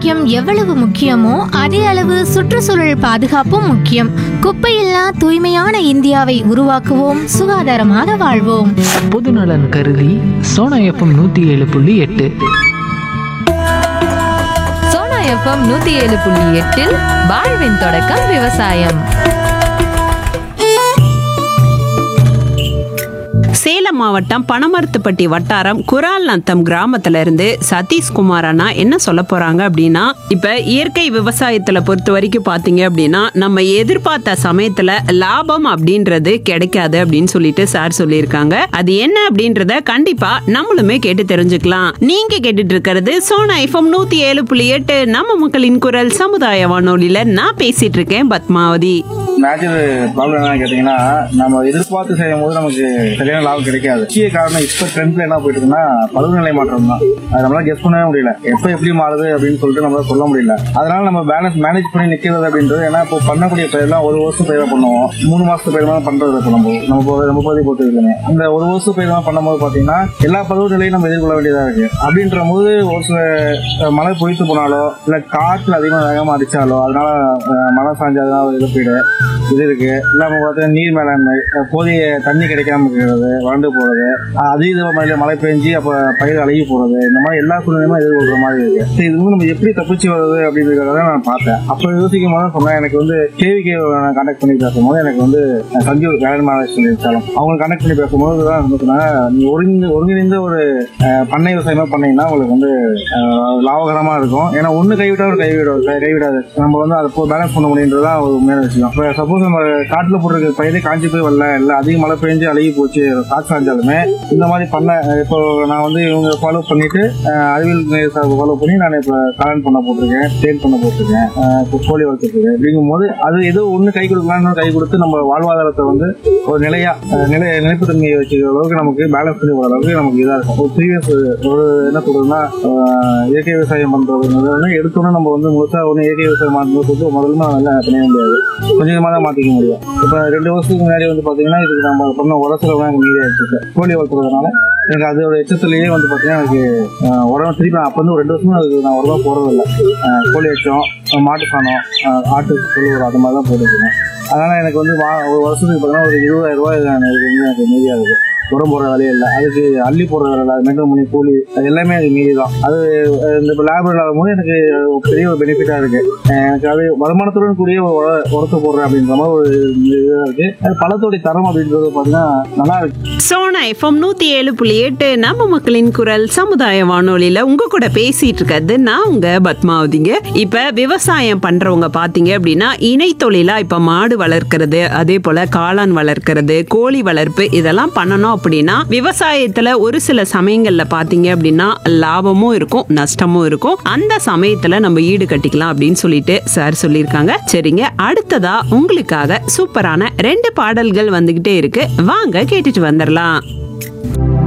ஆரோக்கியம் எவ்வளவு முக்கியமோ அதே அளவு சுற்றுச்சூழல் பாதுகாப்பும் முக்கியம் குப்பையில்லா தூய்மையான இந்தியாவை உருவாக்குவோம் சுகாதாரமாக வாழ்வோம் பொதுநலன் கருதி சோனா எஃப்எம் நூற்றி ஏழு புள்ளி எட்டு சோனா எஃப்எம் நூத்தி ஏழு புள்ளி எட்டில் வாழ்வின் தொடக்கம் விவசாயம் சேலம் மாவட்டம் பனமரத்துப்பட்டி வட்டாரம் குரால் நத்தம் கிராமத்துல இருந்து சதீஷ்குமார் அண்ணா என்ன சொல்ல போறாங்க அப்படின்னா இப்ப இயற்கை விவசாயத்துல பொறுத்த வரைக்கும் பாத்தீங்க அப்படின்னா நம்ம எதிர்பார்த்த சமயத்துல லாபம் அப்படின்றது கிடைக்காது அப்படின்னு சொல்லிட்டு சார் சொல்லியிருக்காங்க அது என்ன அப்படின்றத கண்டிப்பா நம்மளுமே கேட்டு தெரிஞ்சுக்கலாம் நீங்க கேட்டுட்டு இருக்கிறது சோனா எஃப்எம் நூத்தி ஏழு புள்ளி எட்டு நம்ம மக்களின் குரல் சமுதாய வானொலியில நான் பேசிட்டு இருக்கேன் பத்மாவதி மேஜர் ப்ராப்ளம் என்னன்னு கேட்டீங்கன்னா நம்ம எதிர்பார்த்து செய்யும் போது நமக்கு சரியான லாபம் கிடைக்காது முக்கிய காரணம் இப்ப ட்ரெண்ட்ல என்ன போயிட்டு இருக்குன்னா பருவநிலை மாற்றம் தான் அது நம்மளால கெஸ் பண்ணவே முடியல எப்ப எப்படி மாறுது அப்படின்னு சொல்லிட்டு நம்மளால சொல்ல முடியல அதனால நம்ம பேலன்ஸ் மேனேஜ் பண்ணி நிக்கிறது அப்படின்றது ஏன்னா இப்போ பண்ணக்கூடிய பயிரெல்லாம் ஒரு வருஷம் பயிரா பண்ணுவோம் மூணு மாசத்து பயிர் தான் பண்றது இருக்கு நம்ம நம்ம போ- நம்ம பகுதி பொறுத்த வரைக்குமே அந்த ஒரு வருஷம் பயிர் தான் பண்ணும்போது பாத்தீங்கன்னா எல்லா பருவநிலையும் நம்ம எதிர்கொள்ள வேண்டியதா இருக்கு அப்படின்ற போது ஒரு சில அஹ், மழை பொய்த்து போனாலோ இல்ல காற்றுல அதிகமா வேகமா அடிச்சாலோ அதனால அஹ், மழை சாஞ்சாதான் ஒரு இழப்பீடு இது இருக்கு இல்லாம பார்த்தீங்கன்னா நீர் மேலாண்மை அஹ் போதிய தண்ணி கிடைக்காம இருக்கிறது வறண்டு போறது அஹ் அதீத மழை மழை பெஞ்சு அப்ப பயிர் அழுகி போறது இந்த மாதிரி எல்லா சூழ்நிலையுமே எதிர்கொள்ற மாதிரி இருக்கு சரி, இது வந்து நம்ம எப்படி தப்பிச்சு வருது அப்படின்றத நான் பார்த்தேன் அப்ப யோசிக்கும் போது சொன்னேன் எனக்கு வந்து கேவிகே கண்டக்ட் பண்ணி பேசும்போது எனக்கு வந்து அஹ், சஞ்சீவ் வேலன் மகாராஜ் சொல்லியிருந்தாலும் அவங்க கண்டக்ட் பண்ணி பேசும்போது தான் வந்து சொன்னாங்க நீ ஒருங்கிணைந்த ஒருங்கிணைந்த ஒரு அஹ், பண்ணை விவசாயமா பண்ணீங்கன்னா உங்களுக்கு வந்து அஹ், லாபகரமா இருக்கும் ஏன்னா ஒண்ணு கைவிட்டா ஒரு கைவிட கைவிடாது நம்ம வந்து அதை பேலன்ஸ் பண்ண முடியுன்றதுதான் ஒரு உண்மையான விஷயம் இப்போ சப்போஸ் நம்ம காட்டுல போட்டிருக்க பயிரே காஞ்சி போய் வரல இல்ல அதிக மழை பெஞ்சு அழுகி போச்சு காற்று சாஞ்சாலுமே இந்த மாதிரி பண்ண இப்போ நான் வந்து இவங்க ஃபாலோ பண்ணிட்டு அஹ், அறிவியல் ஃபாலோ பண்ணி நான் இப்போ காலன் பண்ண போட்டிருக்கேன் தேன் பண்ண போட்டிருக்கேன் அஹ், இப்போ கோழி வளர்த்துருக்கேன் அப்படிங்கும் போது அது ஏதோ ஒண்ணு கை கொடுக்கலாம்னு கை கொடுத்து நம்ம வாழ்வாதாரத்தை வந்து ஒரு நிலையா அஹ், நிலை நிலைப்புத்தன்மையை வச்சுக்கிற அளவுக்கு நமக்கு பேலன்ஸ் பண்ணி போற அளவுக்கு நமக்கு இதா இருக்கும் ஒரு ப்ரீவியஸ் ஒரு என்ன சொல்றதுன்னா அஹ், இயற்கை விவசாயம் பண்றது எடுத்தோன்னே நம்ம வந்து முழுசா ஒன்று இயற்கை விவசாயம் மாற்றணும் சொல்லிட்டு முதல்ல நல்லா பண்ண முடியாது கொஞ்சம் கொஞ்சமா தான் மாத்திக்க முடியும் இப்ப ரெண்டு வருஷத்துக்கு முன்னாடி வந்து பாத்தீங்கன்னா இதுக்கு நம்ம பண்ண உரசுல எனக்கு மீதி ஆயிடுச்சு கோழி வளர்த்துறதுனால எனக்கு அதோட எச்சத்துலயே வந்து பாத்தீங்கன்னா எனக்கு அஹ், உரம் திருப்பி நான் அப்ப வந்து ஒரு ரெண்டு வருஷமா அதுக்கு நான் உரமா போறது இல்லை கோழி எச்சம் அஹ், மாட்டு சாணம் அஹ், ஆட்டு புழு உரம் அது மாதிரி தான் போட்டுருக்கேன் அதனால எனக்கு வந்து வா- ஒரு வருஷத்துக்கு பார்த்தீங்கன்னா ஒரு இருபதாயிரம் ரூபாய் நான் இதுக்கு வந்து எனக்கு மீதியா இருக்கு உரம் போடுற வேலையே இல்லை அதுக்கு அள்ளி போடுற வேலை அது மெயின்டைன் பண்ணி கூலி அது எல்லாமே அது மீதி தான் அது அஹ், இந்த இப்போ லேபர் ஆகும்போது எனக்கு ஒரு பெரிய ஒரு பெனிஃபிட்டா இருக்கு அஹ், எனக்கு அது வருமானத்துடன் கூடிய ஒரு உர- உரத்தை போடுறேன் அப்படின்ற மாதிரி ஒரு இதுவா இருக்கு அது பழத்தோடைய தரம் அப்படின்றது பாத்தீங்கன்னா நல்லா இருக்கு சோனா எஃப்எம் நூத்தி ஏழு புள்ளி எட்டு நம்ம மக்களின் குரல் சமுதாய வானொலியில உங்க கூட பேசிட்டு இருக்கிறது நான் உங்க பத்மாவதிங்க இப்ப விவசாயம் பண்றவங்க பாத்தீங்க அப்படின்னா இணை தொழிலா இப்ப மாடு வளர்க்கறது அதே போல காளான் வளர்க்கறது கோழி வளர்ப்பு இதெல்லாம் பண்ணணும் அப்படின்னா விவசாயத்துல ஒரு சில சமயங்கள்ல பாத்தீங்க அப்படின்னா லாபமும் இருக்கும் நஷ்டமும் இருக்கும் அந்த சமயத்துல நம்ம ஈடு கட்டிக்கலாம் அப்படின்னு சொல்லிட்டு சார் சொல்லியிருக்காங்க சரிங்க அடுத்ததா உங்களுக்காக சூப்பரான ரெண்டு பாடல்கள் வந்துகிட்டே இருக்கு வாங்க கேட்டுட்டு வந்துடலாம்